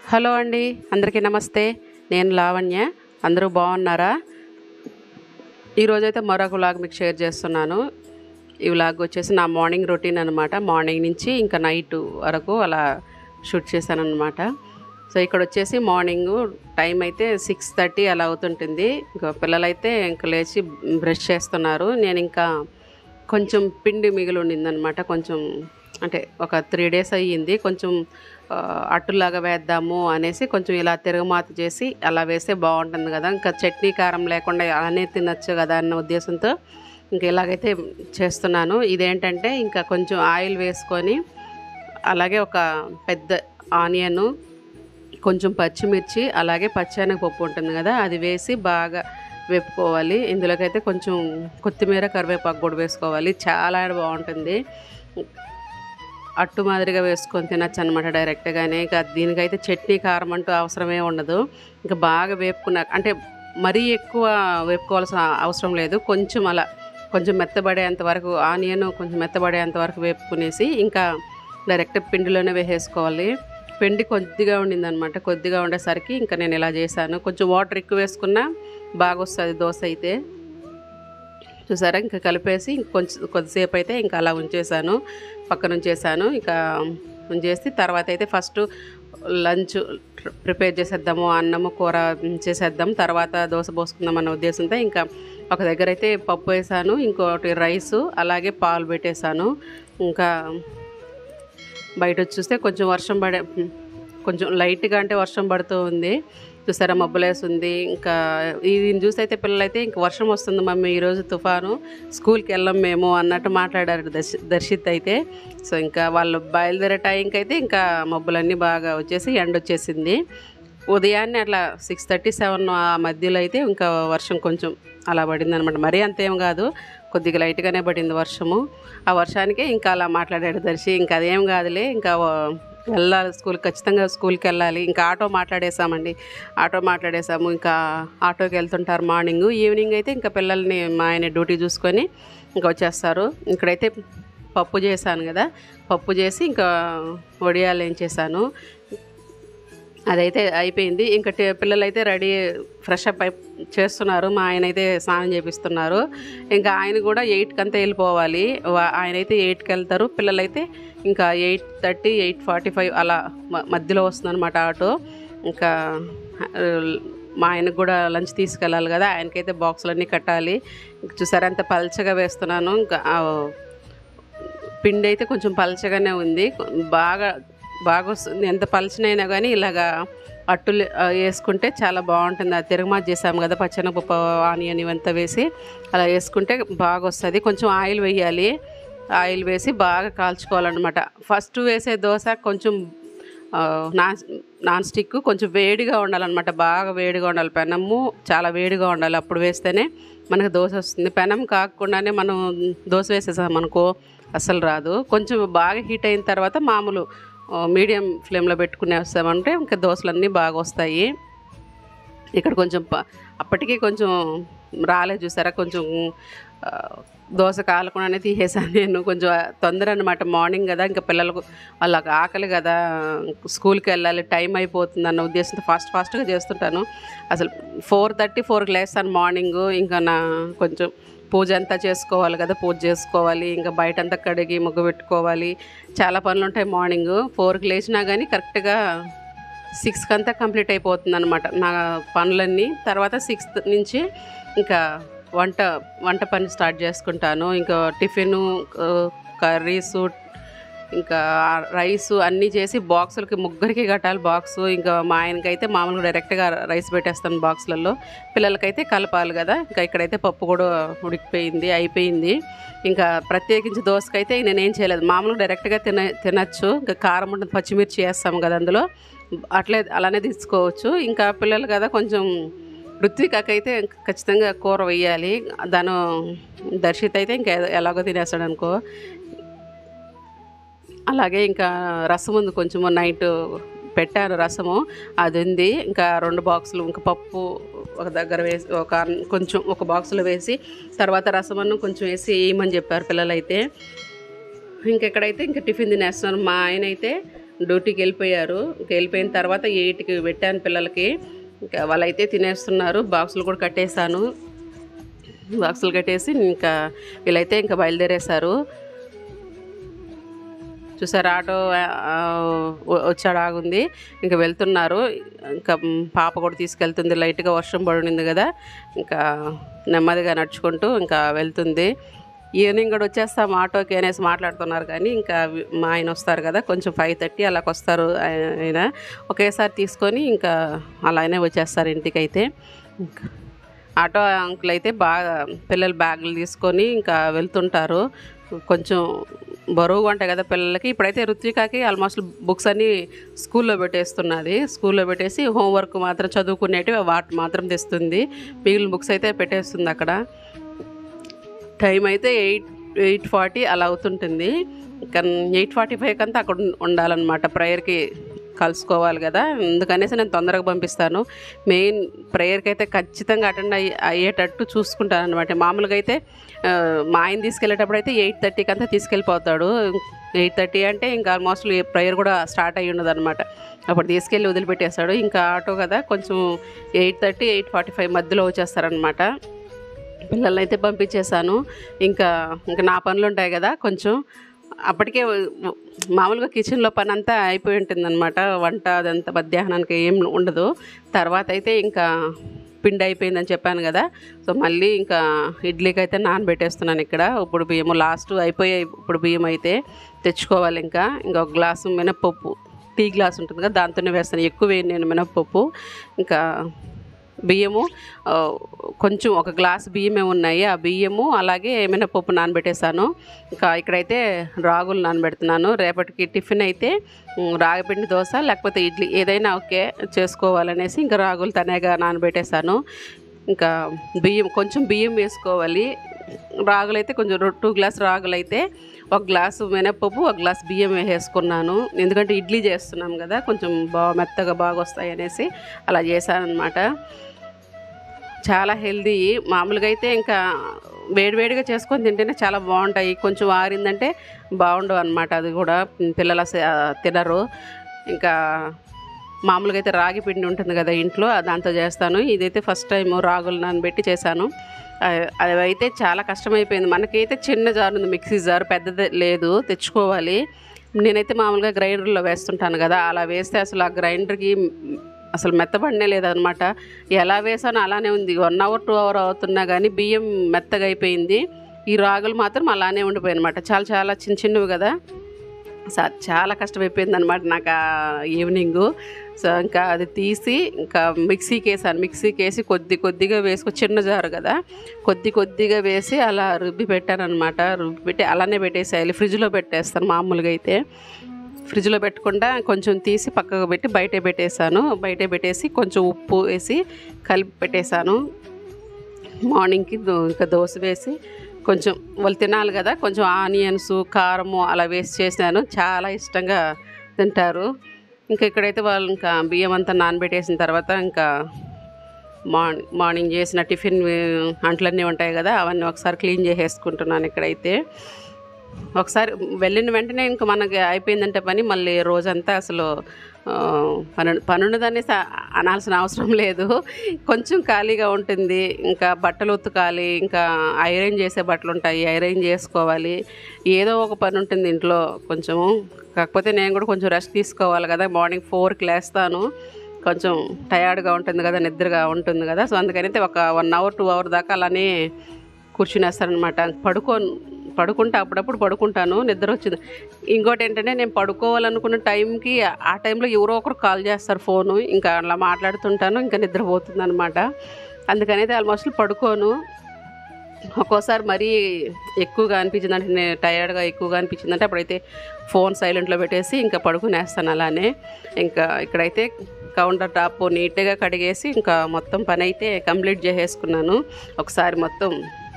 Hello అండి అందరికీ నమస్తే నేను లావణ్య అందరూ బాగున్నారా ఈరోజైతే మరొక వ్లాగ్ మీకు షేర్ చేస్తున్నాను ఈ వ్లాగ్ వచ్చేసి నా మార్నింగ్ రొటీన్ అనమాట మార్నింగ్ నుంచి ఇంకా నైట్ వరకు అలా షూట్ చేశాను అనమాట సో ఇక్కడ వచ్చేసి మార్నింగ్ టైం అయితే సిక్స్ థర్టీ అలా అవుతుంటుంది ఇంకా పిల్లలైతే ఇంకా లేచి బ్రష్ చేస్తున్నారు నేను ఇంకా కొంచెం పిండి మిగిలి ఉండిందనమాట కొంచెం అంటే ఒక త్రీ డేస్ అయ్యింది కొంచెం ఆ, అట్టులాగా వేద్దాము అనేసి కొంచెం ఇలా తిరగమాత చేసి అలా వేస్తే బాగుంటుంది కదా ఇంకా చట్నీ కారం లేకుండా అలానే తినచ్చు కదా అన్న ఉద్దేశంతో ఇంకా ఇలాగైతే చేస్తున్నాను ఇదేంటంటే ఇంకా కొంచెం ఆయిల్ వేసుకొని అలాగే ఒక పెద్ద ఆనియన్ కొంచెం పచ్చిమిర్చి అలాగే పచ్చెనగపప్పు ఉంటుంది కదా అది వేసి బాగా వేపుకోవాలి ఇందులోకైతే కొంచెం కొత్తిమీర కరివేపాకు కూడా వేసుకోవాలి చాలా బాగుంటుంది అట్టు మాదిరిగా వేసుకొని తినచ్చు అనమాట డైరెక్ట్గానే ఇక దీనికైతే చట్నీ కారం అంటూ అవసరమే ఉండదు ఇంకా బాగా వేపుకున్నా అంటే మరీ ఎక్కువ వేపుకోవాల్సిన అవసరం లేదు కొంచెం అలా కొంచెం మెత్తబడేంత వరకు ఆనియన్ కొంచెం మెత్తబడేంత వరకు వేపుకునేసి ఇంకా డైరెక్ట్ పిండిలోనే వేసేసుకోవాలి పిండి కొద్దిగా ఉండిందనమాట కొద్దిగా ఉండేసరికి ఇంకా నేను ఇలా చేశాను కొంచెం వాటర్ ఎక్కువ వేసుకున్నా బాగా వస్తుంది దోశ అయితే చూసారా ఇంకా కలిపేసి కొంచెం కొద్దిసేపు అయితే ఇంకా అలా ఉంచేసాను పక్కన ఉంచేసాను ఇంకా ఉంచేసి తర్వాత అయితే ఫస్ట్ లంచ్ ప్రిపేర్ చేసేద్దాము అన్నము కూర చేసేద్దాం తర్వాత దోశ పోసుకుందాం అన్న ఉద్దేశంతో ఇంకా ఒక దగ్గర అయితే పప్పు వేసాను ఇంకోటి రైసు అలాగే పాలు పెట్టేశాను ఇంకా బయట వచ్చి చూస్తే కొంచెం వర్షం పడే కొంచెం లైట్గా అంటే వర్షం పడుతూ ఉంది చూసారా మబ్బులేసి ఉంది ఇంకా ఇది చూసి అయితే పిల్లలైతే ఇంక వర్షం వస్తుంది మమ్మీ ఈరోజు తుఫాను స్కూల్కి వెళ్ళాం మేము అన్నట్టు మాట్లాడారు దర్శి దర్శిత్ అయితే సో ఇంకా వాళ్ళు బయలుదేరే టైంకి అయితే ఇంకా మబ్బులన్నీ బాగా వచ్చేసి ఎండ వచ్చేసింది ఉదయాన్నే అట్లా సిక్స్ థర్టీ సెవెన్ ఆ మధ్యలో అయితే ఇంకా వర్షం కొంచెం అలా పడింది అనమాట మరీ అంతేం కాదు కొద్దిగా లైట్గానే పడింది వర్షము ఆ వర్షానికే ఇంకా అలా మాట్లాడాడు దర్శి ఇంకా అదేం కాదులే ఇంకా వ- వెళ్ళాలి స్కూల్ ఖచ్చితంగా స్కూల్కి వెళ్ళాలి ఇంకా ఆటో మాట్లాడేసామండి ఆటో మాట్లాడేసాము ఇంకా ఆటోకి వెళ్తుంటారు మార్నింగ్ ఈవినింగ్ అయితే ఇంకా పిల్లల్ని మా ఆయన డ్యూటీ చూసుకొని ఇంకా వచ్చేస్తారు ఇక్కడైతే పప్పు చేశాను కదా పప్పు చేసి ఇంకా వడియాలు ఏం చేశాను అదైతే అయిపోయింది ఇంకా టే- పిల్లలైతే రెడీ ఫ్రెష్ అప్ అయి చేస్తున్నారు మా ఆయన అయితే స్నానం చేపిస్తున్నారు ఇంకా ఆయన కూడా ఎయిట్కి అంతా వెళ్ళిపోవాలి వా- ఆయన అయితే ఎయిట్కి వెళ్తారు పిల్లలైతే ఇంకా eight thirty eight forty five అలా మ- మధ్యలో వస్తుందన్నమాట ఆటో ఇంకా ఆ, మా ఆయనకు కూడా లంచ్ తీసుకెళ్ళాలి కదా ఆయనకైతే బాక్సులన్నీ కట్టాలి చూసారా అంత పల్చగా వేస్తున్నాను ఇంకా ఆ, పిండి అయితే కొంచెం పలచగానే ఉంది బాగా బాగా వస్తుంది ఎంత పలచనైనా కానీ ఇలాగా అట్టులు ఆ, వేసుకుంటే చాలా బాగుంటుంది అది తిరగమాత చేసాము కదా పచ్చెనపప్పు ఆనియన్ ఇవంతా వేసి అలా వేసుకుంటే బాగా వస్తుంది కొంచెం ఆయిల్ వేయాలి ఆయిల్ వేసి బాగా కాల్చుకోవాలన్నమాట ఫస్ట్ వేసే దోశ కొంచెం ఆ, నాన్ నాన్ స్టిక్ కొంచెం వేడిగా ఉండాలన్నమాట బాగా వేడిగా ఉండాలి పెనము చాలా వేడిగా ఉండాలి అప్పుడు వేస్తేనే మనకు దోశ వస్తుంది పెనం కాకుండానే మనం దోశ వేసేసాం అనుకో అసలు రాదు కొంచెం బాగా హీట్ అయిన తర్వాత మామూలు ఆ, మీడియం ఫ్లేమ్లో పెట్టుకునే వస్తామంటే ఇంకా దోశలన్నీ బాగా వస్తాయి ఇక్కడ కొంచెం ప- అప్పటికి కొంచెం రాలేదు చూసారా కొంచెం ఆ, దోశ కాలకుండానే తీసేసాను నేను కొంచెం తొందర అనమాట మార్నింగ్ కదా ఇంకా పిల్లలకు వాళ్ళకి ఆకలి కదా స్కూల్కి వెళ్ళాలి టైం అయిపోతుంది అన్న ఉద్దేశంతో ఫాస్ట్ ఫాస్ట్గా చేస్తుంటాను అసలు ఫోర్ థర్టీ ఫోర్కి లేస్తాను మార్నింగ్ ఇంకా నా కొంచెం పూజ అంతా చేసుకోవాలి కదా పూజ చేసుకోవాలి ఇంకా బయట అంతా కడిగి ముగ్గు పెట్టుకోవాలి చాలా పనులు ఉంటాయి మార్నింగ్ ఫోర్కి లేచినా కానీ కరెక్ట్గా సిక్స్కి అంతా కంప్లీట్ అయిపోతుంది అనమాట నా పనులన్నీ తర్వాత సిక్స్త్ నుంచి ఇంకా వంట వంట పని స్టార్ట్ చేసుకుంటాను ఇంకా టిఫిను ఆ, కర్రీసు ఇంకా రైస్ అన్నీ చేసి బాక్సులకి ముగ్గురికి కట్టాలి బాక్స్ ఇంకా మా ఆయనకైతే మామూలుగా డైరెక్ట్గా రైస్ పెట్టేస్తాను బాక్సులలో పిల్లలకైతే కలపాలి కదా ఇంకా ఇక్కడైతే పప్పు కూడా ఉడికిపోయింది అయిపోయింది ఇంకా ప్రత్యేకించి దోసకైతే నేనేం చేయలేదు మామూలుగా డైరెక్ట్గా తిన తినచ్చు ఇంకా కారం ఉంటుంది పచ్చిమిర్చి వేస్తాము కదా అందులో అట్లే అలానే తీసుకోవచ్చు ఇంకా పిల్లలు కదా కొంచెం ఋత్వికకైతే ఖచ్చితంగా కూర వేయాలి దాని దర్శిత్ అయితే ఇంకా ఎలాగో తినేస్తాడు అనుకో అలాగే ఇంకా రసం ఉంది కొంచెము నైట్ పెట్టాను రసము అది ఉంది ఇంకా రెండు బాక్సులు ఇంకా పప్పు ఒక దగ్గర వేసి ఒక కొంచెం ఒక బాక్సులో వేసి తర్వాత రసమన్ను కొంచెం వేసి వేయమని చెప్పారు పిల్లలైతే ఇంకెక్కడైతే ఇంకా టిఫిన్ తినేస్తున్నారు మా ఆయన అయితే డ్యూటీకి వెళ్ళిపోయారు ఇంకా వెళ్ళిపోయిన తర్వాత ఎయిట్కి పెట్టాను పిల్లలకి ఇంకా వాళ్ళైతే తినేస్తున్నారు బాక్సులు కూడా కట్టేశాను బాక్సులు కట్టేసి ఇంకా వీళ్ళైతే ఇంకా బయలుదేరేశారు చూసారు ఆటో ఆ, వ- వచ్చాడు ఆగుంది ఇంకా వెళ్తున్నారు ఇంకా మ్, పాప కూడా తీసుకెళ్తుంది లైట్గా వర్షం పడింది కదా ఇంకా నెమ్మదిగా నడుచుకుంటూ ఇంకా వెళ్తుంది ఈవినింగ్ కూడా వచ్చేస్తాం ఆటోకి అనేసి మాట్లాడుతున్నారు కానీ ఇంకా వి- మా ఆయన వస్తారు కదా కొంచెం ఫైవ్ థర్టీ అలాగ వస్తారు ఆయన ఆయన. ఒకేసారి తీసుకొని ఇంకా అలానే వచ్చేస్తారు ఇంటికి అయితే ఇంకా ఆటో అంకుల్ అయితే బాగా పిల్లల బ్యాగులు తీసుకొని ఇంకా వెళ్తుంటారు కొంచెం బరువుగా ఉంటాయి కదా పిల్లలకి ఇప్పుడైతే రుత్వికాకి ఆల్మోస్ట్ బుక్స్ అన్నీ స్కూల్లో పెట్టేస్తున్నది స్కూల్లో పెట్టేసి హోంవర్క్ మాత్రం చదువుకునేటివి వాటి మాత్రం తెస్తుంది మిగిలిన బుక్స్ అయితే పెట్టేస్తుంది అక్కడ టైం అయితే ఎయిట్ ఎయిట్ ఫార్టీ అలా అవుతుంటుంది ఇంకా ఎయిట్ ఫార్టీ ఫైవ్ అంతా అక్కడ ఉం- ఉండాలన్నమాట ప్రేయర్కి కలుసుకోవాలి కదా అందుకనేసి నేను తొందరగా పంపిస్తాను మెయిన్ ప్రేయర్కి అయితే ఖచ్చితంగా అటెండ్ అయ్యి అయ్యేటట్టు చూసుకుంటాను అనమాట మామూలుగా అయితే ఆ, మా ఆయన తీసుకెళ్ళేటప్పుడు అయితే ఎయిట్ థర్టీకి అంతా తీసుకెళ్ళిపోతాడు ఎయిట్ థర్టీ అంటే ఇంకా ఆల్మోస్ట్ ప్రేయర్ కూడా స్టార్ట్ అయ్యి ఉండదు అనమాట అప్పుడు తీసుకెళ్ళి వదిలిపెట్టేస్తాడు ఇంకా ఆటో కదా కొంచెం eight thirty eight forty five మధ్యలో వచ్చేస్తారనమాట పిల్లల్ని అయితే పంపించేశాను ఇంకా ఇంకా నా పనులు ఉంటాయి కదా కొంచెం అప్పటికే మామూలుగా కిచెన్లో పని అంతా అయిపోయి ఉంటుందన్నమాట వంట అదంతా మధ్యాహ్నానికి ఏం ఉండదు తర్వాత అయితే ఇంకా పిండి అయిపోయిందని చెప్పాను కదా సో మళ్ళీ ఇంకా ఇడ్లీకి అయితే నానబెట్టేస్తున్నాను ఇక్కడ ఇప్పుడు బియ్యం లాస్ట్ అయిపోయాయి ఇప్పుడు బియ్యం అయితే తెచ్చుకోవాలి ఇంకా ఇంకా ఒక గ్లాసు మినప్పప్పు టీ గ్లాస్ ఉంటుంది కదా దాంతోనే వేస్తాను ఎక్కువ వేయను నేను మినప్పప్పు ఇంకా బియ్యము ఆ, కొంచెం ఒక గ్లాస్ బియ్యమే ఉన్నాయి ఆ బియ్యము అలాగే మినపప్పు నానబెట్టేశాను ఇంకా ఇక్కడైతే రాగులు నానబెడుతున్నాను రేపటికి టిఫిన్ అయితే ఉమ్, రాగిపిండి దోశ లేకపోతే ఇడ్లీ ఏదైనా ఓకే చేసుకోవాలనేసి ఇంకా రాగులు తనేగా నానబెట్టేశాను ఇంకా బియ్యం కొంచెం బియ్యం వేసుకోవాలి రాగులు అయితే కొంచెం రొ- టూ గ్లాస్ రాగులు అయితే ఒక గ్లాసు మినపప్పు ఒక గ్లాస్ బియ్యం వేసేసుకున్నాను ఎందుకంటే ఇడ్లీ చేస్తున్నాం కదా కొంచెం బాగా మెత్తగా బాగా వస్తాయి అనేసి అలా చేశాను అనమాట చాలా హెల్దీ మామూలుగా అయితే ఇంకా వేడివేడిగా చేసుకొని తింటేనే చాలా బాగుంటాయి కొంచెం ఆరిందంటే బాగుండవు అనమాట అది కూడా పిల్లలు అసలు ఆ, తినరు ఇంకా మామూలుగా అయితే రాగి పిండి ఉంటుంది కదా ఇంట్లో దాంతో చేస్తాను ఇదైతే ఫస్ట్ టైం రాగులు నానబెట్టి చేశాను ఆ, అది అయితే చాలా కష్టమైపోయింది మనకైతే చిన్న జారు ఉంది మిక్సీ జారు పెద్దది లేదు తెచ్చుకోవాలి నేనైతే మామూలుగా గ్రైండర్లో వేస్తుంటాను కదా అలా వేస్తే అసలు ఆ గ్రైండర్కి అసలు మెత్తబడినే లేదనమాట ఎలా వేసానో అలానే ఉంది వన్ అవర్ టూ అవర్ అవుతున్నా కానీ బియ్యం మెత్తగా అయిపోయింది ఈ రాగులు మాత్రం అలానే ఉండిపోయాయి అనమాట చాలా చాలా చిన్న చిన్నవి కదా స- చాలా కష్టమైపోయింది అనమాట నాకు ఆ ఈవినింగు సో ఇంకా అది తీసి ఇంకా మిక్సీకి వేసాను మిక్సీకి వేసి కొద్ది కొద్దిగా వేసుకో చిన్న జారు కదా కొద్ది కొద్దిగా వేసి అలా రుబ్బి పెట్టాను అనమాట రుబ్బి పెట్టి అలానే పెట్టేసేయాలి ఫ్రిడ్జ్లో పెట్టేస్తాను మామూలుగా అయితే ఫ్రిడ్జ్లో పెట్టకుండా కొంచెం తీసి పక్కకు పెట్టి బయటే పెట్టేశాను బయటే పెట్టేసి కొంచెం ఉప్పు వేసి కలిపి పెట్టేశాను మార్నింగ్కి దో- ఇంకా దోశ వేసి కొంచెం వాళ్ళు తినాలి కదా కొంచెం ఆనియన్స్ కారము అలా వేసి చేసినాను చాలా ఇష్టంగా తింటారు ఇంకా ఇక్కడైతే వాళ్ళు ఇంకా బియ్యం అంతా నానబెట్టేసిన తర్వాత ఇంకా మార్నింగ్ మార్నింగ్ చేసిన టిఫిన్ ఆ, అంట్లన్నీ ఉంటాయి కదా అవన్నీ ఒకసారి క్లీన్ చేసేసుకుంటున్నాను ఇక్కడైతే ఒకసారి వెళ్ళిన వెంటనే ఇంకా మనకి అయిపోయిందంటే పని మళ్ళీ రోజంతా అసలు ఆ, పని పనున్నదని అనాల్సిన అవసరం లేదు కొంచెం ఖాళీగా ఉంటుంది ఇంకా బట్టలు ఉతకాలి ఇంకా ఐరన్ చేసే బట్టలు ఉంటాయి ఐరన్ చేసుకోవాలి ఏదో ఒక పని ఉంటుంది ఇంట్లో కొంచెము కాకపోతే నేను కూడా కొంచెం రెస్ట్ తీసుకోవాలి కదా మార్నింగ్ ఫోర్కి లేస్తాను కొంచెం టయర్డ్గా ఉంటుంది కదా నిద్రగా ఉంటుంది కదా సో అందుకని అయితే ఒక వన్ అవర్ టూ అవర్ దాకా అలానే కూర్చునేస్తానమాట పడుకో పడుకుంటా అప్పుడప్పుడు పడుకుంటాను నిద్ర వచ్చింది ఇంకోటి ఏంటంటే నేను పడుకోవాలనుకున్న టైంకి ఆ టైంలో ఎవరో ఒకరు కాల్ చేస్తారు ఫోను ఇంకా అలా మాట్లాడుతుంటాను ఇంకా నిద్రపోతుంది అనమాట అందుకని అయితే ఆల్మోస్ట్ పడుకోను ఒక్కోసారి మరీ ఎక్కువగా అనిపించింది అంటే నేను టయర్డ్గా ఎక్కువగా అనిపించిందంటే అప్పుడైతే ఫోన్ సైలెంట్లో పెట్టేసి ఇంకా పడుకునేస్తాను అలానే ఇంకా ఇక్కడైతే కౌంటర్ టాప్ నీట్గా కడిగేసి ఇంకా మొత్తం పని అయితే కంప్లీట్ చేసేసుకున్నాను ఒకసారి మొత్తం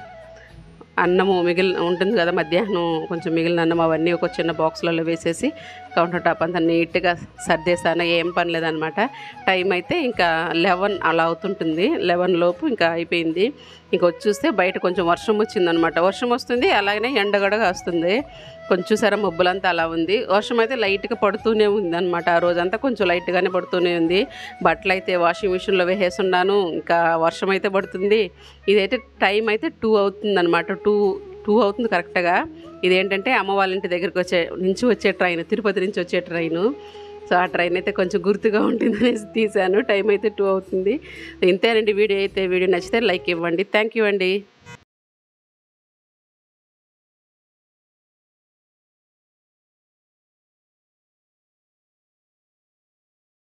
అన్నము మిగిలిన ఉంటుంది కదా మధ్యాహ్నం కొంచెం మిగిలిన అన్నం అవన్నీ ఒక చిన్న బాక్స్లలో వేసేసి కౌంటర్ టాప్ అంతా నీట్గా సర్దేశాను ఏం పని లేదనమాట టైం అయితే ఇంకా లెవెన్ అలా అవుతుంటుంది లెవెన్ లోపు ఇంకా అయిపోయింది ఇంక వచ్చి చూస్తే బయట కొంచెం వర్షం వచ్చిందనమాట వర్షం వస్తుంది అలాగనే ఎండగడగా వస్తుంది కొంచెం చూసారా మబ్బులంతా అలా ఉంది వర్షం అయితే లైట్గా పడుతూనే ఉంది అనమాట ఆ రోజంతా కొంచెం లైట్గానే పడుతూనే ఉంది బట్టలు అయితే వాషింగ్ మిషన్లో వేసేస్తున్నాను ఇంకా వర్షం అయితే పడుతుంది ఇదైతే టైం అయితే టూ అవుతుంది అనమాట టూ టూ అవుతుంది కరెక్ట్గా ఇదేంటంటే అమ్మ వాళ్ళ ఇంటి దగ్గరికి వచ్చే నుంచి వచ్చే ట్రైన్ తిరుపతి నుంచి వచ్చే ట్రైను సో ఆ ట్రైన్ అయితే కొంచెం గుర్తుగా ఉంటుందనేసి తీశాను టైం అయితే టూ అవుతుంది ఇంతేనండి వీడియో అయితే వీడియో నచ్చితే లైక్ ఇవ్వండి థ్యాంక్ యూ అండి